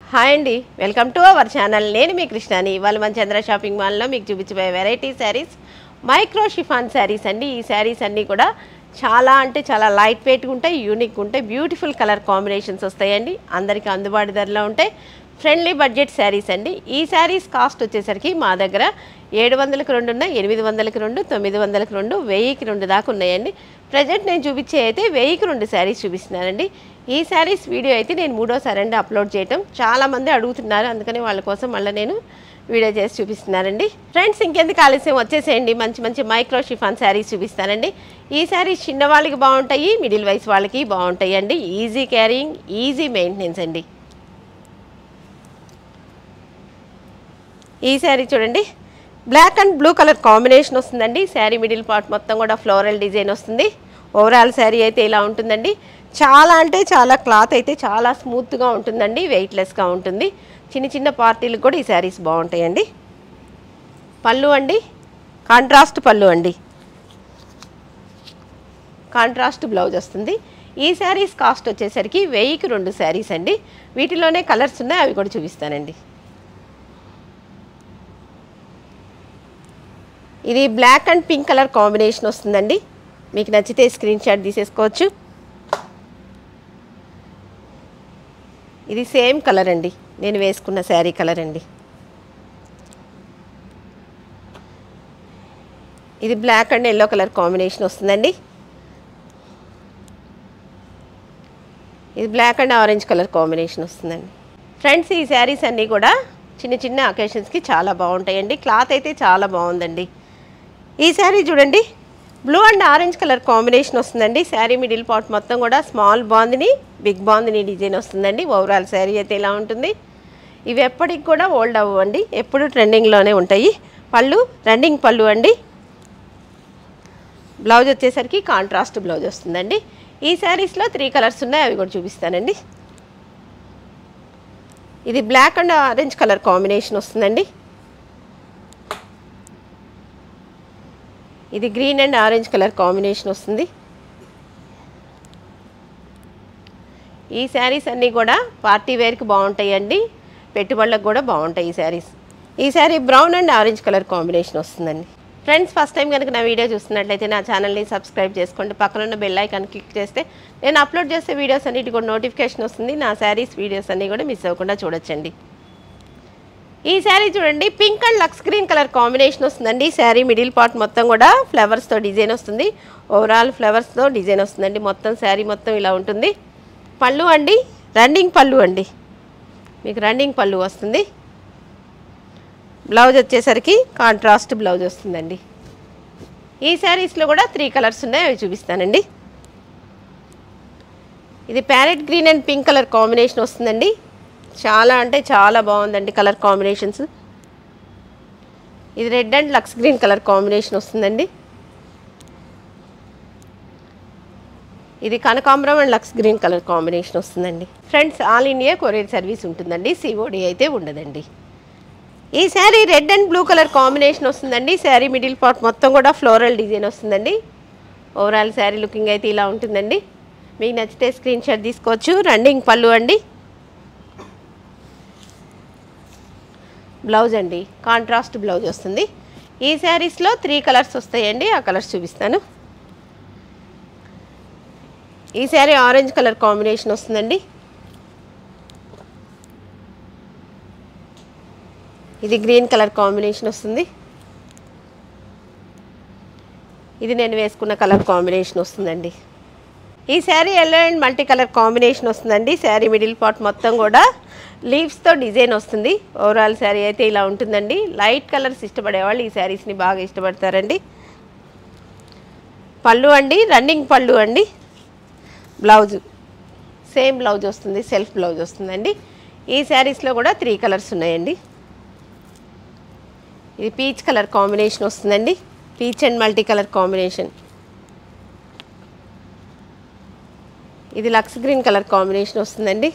hi అండి welcome to our channel నేను మీ కృష్ణాని ఇవాళ మన చంద్ర షాపింగ్ మాల్లో మీకు చూపించబోయే variety saris micro chiffon saris అండి ఈ శారీస్ అన్నీ కూడా చాలా అంటే చాలా లైట్ వెయిట్గా ఉంటాయి యూనిక్ ఉంటాయి బ్యూటిఫుల్ కలర్ కాంబినేషన్స్ వస్తాయండి అందరికీ అందుబాటు ధరలో ఉంటాయి ఫ్రెండ్లీ బడ్జెట్ శారీస్ అండి ఈ శారీస్ కాస్ట్ వచ్చేసరికి మా దగ్గర ఏడు వందలకు రెండు ఉన్నాయి ఎనిమిది వందలకు రెండు తొమ్మిది వందలకు రెండు వెయ్యికి రెండు దాకా ఉన్నాయండి ప్రజెంట్ నేను చూపించే అయితే వెయ్యికి రెండు శారీస్ చూపిస్తున్నానండి ఈ శారీస్ వీడియో అయితే నేను మూడోసారి అండి అప్లోడ్ చేయటం చాలామంది అడుగుతున్నారు అందుకని వాళ్ళ కోసం మళ్ళీ నేను వీడియో చేసి చూపిస్తున్నానండి ఫ్రెండ్స్ ఇంకెందుకు ఆలస్యం వచ్చేసేయండి మంచి మంచి మైక్రో షిఫాన్ శారీస్ చూపిస్తానండి ఈ శారీస్ చిన్న వాళ్ళకి బాగుంటాయి మిడిల్ వయసు వాళ్ళకి బాగుంటాయి అండి ఈజీ క్యారింగ్ ఈజీ మెయింటెనెన్స్ అండి ఈ శారీ చూడండి black and blue colour combination వస్తుందండి శారీ మిడిల్ పార్ట్ మొత్తం కూడా ఫ్లోరల్ డిజైన్ వస్తుంది ఓవరాల్ శారీ అయితే ఇలా ఉంటుందండి చాలా అంటే చాలా క్లాత్ అయితే చాలా స్మూత్గా ఉంటుందండి వెయిట్లెస్గా ఉంటుంది చిన్న చిన్న పార్టీలకు కూడా ఈ శారీస్ బాగుంటాయండి పళ్ళు అండి కాంట్రాస్ట్ పళ్ళు అండి కాంట్రాస్ట్ బ్లౌజ్ వస్తుంది ఈ శారీస్ కాస్ట్ వచ్చేసరికి వెయ్యికి రెండు శారీస్ అండి వీటిలోనే కలర్స్ ఉన్నాయి అవి కూడా చూపిస్తానండి ఇది black and pink colour combination వస్తుందండి మీకు నచ్చితే స్క్రీన్ షాట్ తీసేసుకోవచ్చు ఇది సేమ్ కలర్ అండి నేను వేసుకున్న శారీ కలర్ అండి ఇది black and yellow colour combination వస్తుందండి ఇది black and orange colour combination వస్తుందండి ఫ్రెండ్స్ ఈ శారీస్ అన్నీ కూడా చిన్న చిన్న అకేషన్స్కి చాలా బాగుంటాయండి క్లాత్ అయితే చాలా బాగుందండి ఈ శారీ చూడండి blue and orange colour combination వస్తుందండి శారీ మిడిల్ పార్ట్ మొత్తం కూడా small bandhani big bandhani design వస్తుందండి ఓవరాల్ శారీ అయితే ఇలా ఉంటుంది ఇవి ఎప్పటికి కూడా ఓల్డ్ అవ్వండి ఎప్పుడు ట్రెండింగ్లోనే ఉంటాయి పళ్ళు రన్నింగ్ పళ్ళు అండి బ్లౌజ్ వచ్చేసరికి కాంట్రాస్ట్ బ్లౌజ్ వస్తుందండి ఈ శారీస్లో త్రీ కలర్స్ ఉన్నాయి అవి కూడా చూపిస్తానండి ఇది black and orange colour combination వస్తుందండి ఇది green and orange colour combination వస్తుంది ఈ శారీస్ అన్నీ కూడా పార్టీ వేర్కి బాగుంటాయండి పెట్టుబడులకు కూడా బాగుంటాయి ఈ శారీస్ ఈ sari brown and orange colour combination వస్తుందండి ఫ్రెండ్స్ ఫస్ట్ టైం కనుక నా వీడియో చూస్తున్నట్లయితే నా ఛానల్ని సబ్స్క్రైబ్ చేసుకోండి పక్కన ఉన్న బెల్ ఐకాన్ క్లిక్ చేస్తే నేను అప్లోడ్ చేసే వీడియోస్ అన్నిటి కూడా నోటిఫికేషన్ వస్తుంది నా శారీస్ వీడియోస్ అన్నీ కూడా మిస్ అవ్వకుండా చూడొచ్చండి ఈ శారీ చూడండి pink and lux green colour combination వస్తుందండి శారీ మిడిల్ పార్ట్ మొత్తం కూడా ఫ్లవర్స్తో డిజైన్ వస్తుంది ఓవరాల్ ఫ్లవర్స్తో డిజైన్ వస్తుందండి మొత్తం శారీ మొత్తం ఇలా ఉంటుంది పళ్ళు అండి రన్నింగ్ పళ్ళు అండి మీకు రన్నింగ్ పళ్ళు వస్తుంది బ్లౌజ్ వచ్చేసరికి కాంట్రాస్ట్ బ్లౌజ్ వస్తుందండి ఈ శారీస్లో కూడా త్రీ కలర్స్ ఉన్నాయి అవి చూపిస్తానండి ఇది parrot green and pink colour combination వస్తుందండి చాలా అంటే చాలా బాగుందండి కలర్ కాంబినేషన్స్ ఇది red and lux green colour combination వస్తుందండి ఇది కనకాంబరం and lux green colour combination వస్తుందండి friends all India courier service ఉంటుందండి సిఓడి అయితే ఉండదండి ఈ sari red and blue colour combination వస్తుందండి శారీ మిడిల్ పార్ట్ మొత్తం కూడా ఫ్లోరల్ డిజైన్ వస్తుందండి ఓవరాల్ శారీ లుకింగ్ అయితే ఇలా ఉంటుందండి మీకు నచ్చితే స్క్రీన్ షాట్ తీసుకోవచ్చు రన్నింగ్ పళ్ళు అండి బ్లౌజ్ అండి కాంట్రాస్ట్ బ్లౌజ్ వస్తుంది ఈ శారీస్లో త్రీ కలర్స్ వస్తాయండి ఆ కలర్స్ చూపిస్తాను ఈ శారీ ఆరెంజ్ కలర్ కాంబినేషన్ వస్తుందండి ఇది గ్రీన్ కలర్ కాంబినేషన్ వస్తుంది ఇది నేను వేసుకున్న కలర్ కాంబినేషన్ వస్తుందండి ఈ sari yellow and multi colour combination వస్తుందండి శారీ మిడిల్ పార్ట్ మొత్తం కూడా లీవ్స్తో డిజైన్ వస్తుంది ఓవరాల్ శారీ అయితే ఇలా ఉంటుందండి లైట్ కలర్స్ ఇష్టపడే వాళ్ళు ఈ శారీస్ని బాగా ఇష్టపడతారండి పళ్ళు అండి రన్నింగ్ పళ్ళు అండి బ్లౌజ్ సేమ్ బ్లౌజ్ వస్తుంది సెల్ఫ్ బ్లౌజ్ వస్తుందండి ఈ శారీస్లో కూడా త్రీ కలర్స్ ఉన్నాయండి ఇది పీచ్ కలర్ కాంబినేషన్ వస్తుందండి peach and multi colour combination ఇది లక్స్ గ్రీన్ కలర్ కాంబినేషన్ వస్తుందండి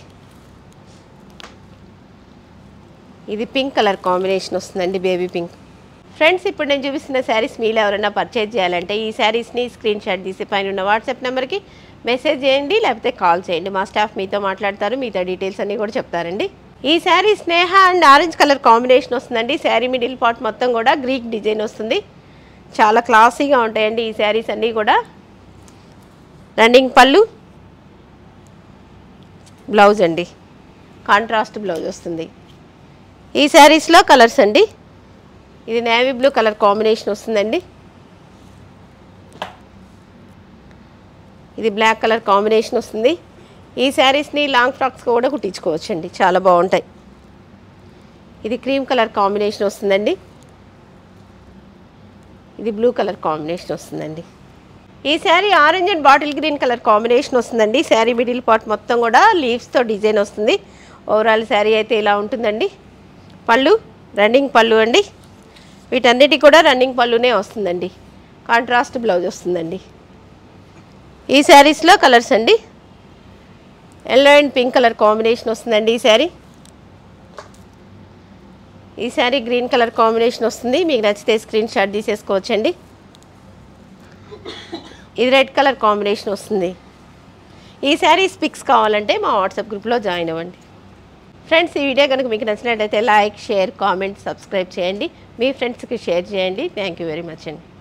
ఇది పింక్ కలర్ కాంబినేషన్ వస్తుందండి బేబీ పింక్ ఫ్రెండ్స్ ఇప్పుడు నేను చూపిస్తున్న శారీస్ మీరు ఎవరైనా పర్చేజ్ చేయాలంటే ఈ శారీస్ని స్క్రీన్ షాట్ తీసి పైన ఉన్న వాట్సాప్ నెంబర్కి మెసేజ్ చేయండి లేకపోతే కాల్ చేయండి మా స్టాఫ్ మీతో మాట్లాడతారు మీతో డీటెయిల్స్ అన్నీ కూడా చెప్తారండి ఈ శారీ స్నేహ అండ్ ఆరెంజ్ కలర్ కాంబినేషన్ వస్తుందండి శారీ మిడిల్ పార్ట్ మొత్తం కూడా గ్రీక్ డిజైన్ వస్తుంది చాలా క్లాసీగా ఉంటాయండి ఈ శారీస్ అన్నీ కూడా రన్నింగ్ పళ్ళు బ్లౌజ్ అండి కాంట్రాస్ట్ బ్లౌజ్ వస్తుంది ఈ శారీస్లో కలర్స్ అండి ఇది నేవీ బ్లూ కలర్ కాంబినేషన్ వస్తుందండి ఇది బ్లాక్ కలర్ కాంబినేషన్ వస్తుంది ఈ శారీస్ని లాంగ్ ఫ్రాక్స్ కూడా కుట్టించుకోవచ్చండి చాలా బాగుంటాయి ఇది క్రీమ్ కలర్ కాంబినేషన్ వస్తుందండి ఇది బ్లూ కలర్ కాంబినేషన్ వస్తుందండి ఈ sari orange and bottle green colour combination వస్తుందండి శారీ మిడిల్ పార్ట్ మొత్తం కూడా లీవ్స్తో డిజైన్ వస్తుంది ఓవరాల్ శారీ అయితే ఇలా ఉంటుందండి పళ్ళు రన్నింగ్ పళ్ళు అండి వీటన్నిటి కూడా రన్నింగ్ పళ్ళునే వస్తుందండి కాంట్రాస్ట్ బ్లౌజ్ వస్తుందండి ఈ శారీస్లో కలర్స్ అండి yellow and pink colour combination వస్తుందండి ఈ శారీ ఈ శారీ గ్రీన్ కలర్ కాంబినేషన్ వస్తుంది మీకు నచ్చితే స్క్రీన్ షాట్ తీసేసుకోవచ్చండి ఇది రెడ్ కలర్ కాంబినేషన్ వస్తుంది ఈ శారీస్ పిక్స్ కావాలంటే మా వాట్సాప్ గ్రూప్లో జాయిన్ అవ్వండి ఫ్రెండ్స్ ఈ వీడియో కనుక మీకు నచ్చినట్లయితే లైక్ షేర్ కామెంట్ సబ్స్క్రైబ్ చేయండి మీ ఫ్రెండ్స్కి షేర్ చేయండి థ్యాంక్ యూ వెరీ మచ్ అండి